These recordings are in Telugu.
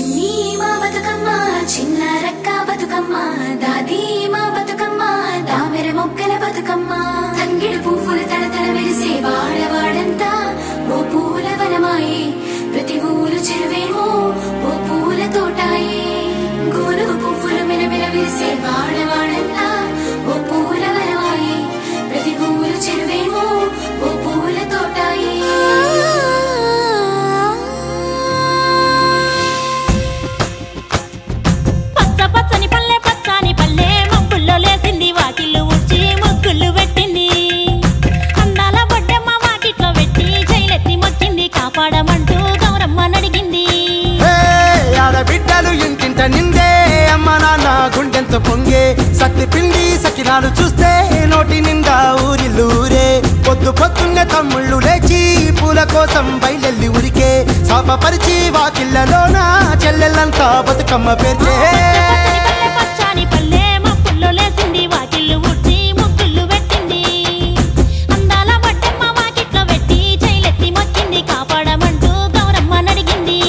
చిన్ని మా బతుకమ్మ చిన్న రక్క బతుకమ్మ దాది మా బతుకమ్మ దామెర మొక్కల బతుకమ్మ తంగిడు పువ్వులు తడతడ మెరిసే వాడవాడంతా ఓ పూల వనమాయే ప్రతి ఊరు చెరువేమో ఓ పూల తోటాయే గోనుగు పువ్వులు మెలమెల విరిసే వాడవాడంతా ఓ పూల వనమాయే ప్రతి ఊరు చెరువేమో ఓ పూల తోటాయే పచ్చ పచ్చని పల్లె పచ్చని పల్లె మబ్బుల్లో లేసింది వాకిళ్ళు ఉడ్చి ముగ్గులు పెట్టింది అందాల బొడ్డమ్మ వాకిట్లో పెట్టి జైలెత్తి మొక్కింది కాపాడమంటూ గౌరమ్మ నడిగింది హే, ఆడబిడ్డలు ఇంటింట నిందే అమ్మ నాన్న గుండెంత పొంగే సత్తి పిండి సకినాలు చూస్తే నోటి నిండా ఊరిల్లూరే పొద్దు పొద్దున్నే తమ్ముళ్ళు లేచి పూల కోసం బయలెల్లి ఉరికే శాపపరిచి వాకిళ్ళలోన చెల్లెళ్ళంతా బతుకమ్మ పేర్చే పచ్చని పల్లె పచ్చని పల్లె మబ్బుల్లో లేసింది వాకిళ్ళు ఉడ్చి ముగ్గులు పెట్టింది అందాల బొడ్డమ్మ వాకిట్లో పెట్టి జైలెత్తి మొక్కింది కాపాడమంటూ గౌరమ్మ నడిగింది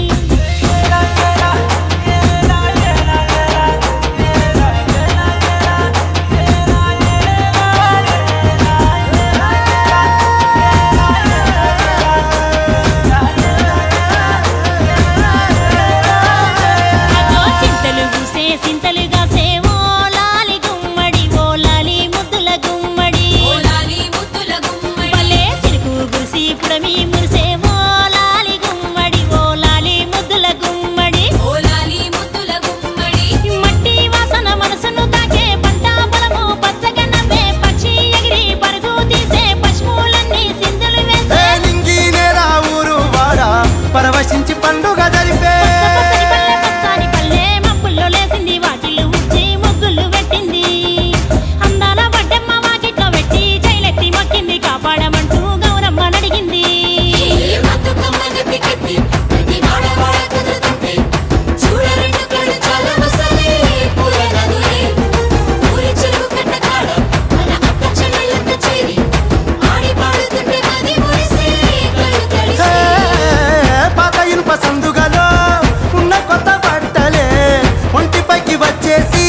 అగో చింతలు పూసే సింతలుగా సేవో లాలి గుమ్మడి ఓ లాలి ముద్దుల గుమ్మడి భలే చిరుకు గురిసి పుడమి మురిసేవో లాలి గుమ్మడి ఓ లాలి ముద్దుల గుమ్మడి మట్టి వాసన మనసును తాకే పంట పొలము పచ్చగా నవ్వే పక్షి ఎగిరి పరుగు తీసే పశువులన్నీ సింధులు హే, వేసే నింగి నేల ఊరు వాడ పరవశించి పండుగ జరిపే పచ్చని పల్లె పచ్చని పల్లె మబ్బుల్లో లేసింది వాకిళ్ళు ఉచ్చి ముగ్గులు పెట్టింది అందాల బడ్డమ్మ వాకిట్లో పెట్టి జైలెత్తి మొక్కింది కాపాడమంటూ గౌరమ్మ నడిగింది హే, పాత ఇనుప సందుగలో ఉన్న కొత్త బట్టలే ఒంటిపైకి వచ్చేసి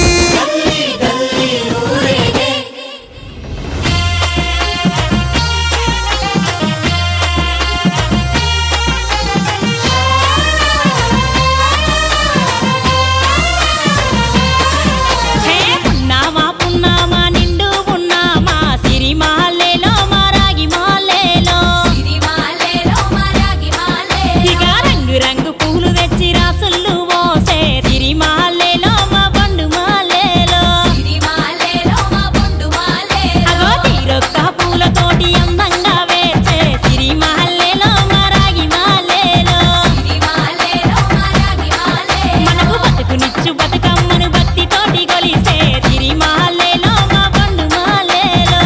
హే పున్నామా పున్నామా నిండు పున్నామా సిరి మాలేలో మా రాగి మాలేలో ఇక రంగు రంగు పూలు తెచ్చి రాసులు పోసే సిరి మాలేలో మా బండు మాలేలో అగో తీరొక్క పూలతోటి అందంగా వేచే సిరి మాలేలో మా రాగి మాలేలో మనకు బతుకునిచ్చు బతుకమ్మను భక్తితోటి కొలిసే సిరి మాలేలో మా బండు మాలేలో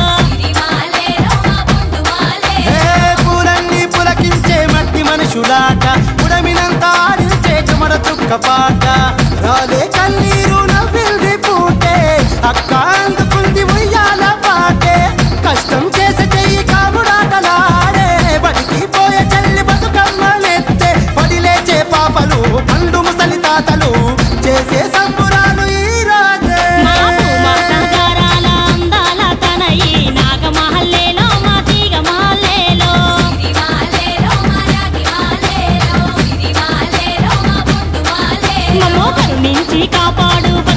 హే, పూలన్నీ పులకించే మట్టి మనుషులాట ఉడమినంత ఆడించే చెమర చుక్క పాట రాలే కన్నీరు నవ్వింది పూటే అక్క అందుకుంది ఉయ్యాల పాటే కష్టం చేసే చెయ్యి కాముడాటలాడే బడికి పోయే చెల్లి బతుకమ్మ నెత్తే పడి లేచే పాపలు పండు ముసలి తాతలు చేసే సంబురాలు ఈ రోజే మా భూమాత గారాల అందాల తనయి నాగమహల్లేలో మా తీగ మహల్లేలో మమ్మో కరుణించి కాపాడు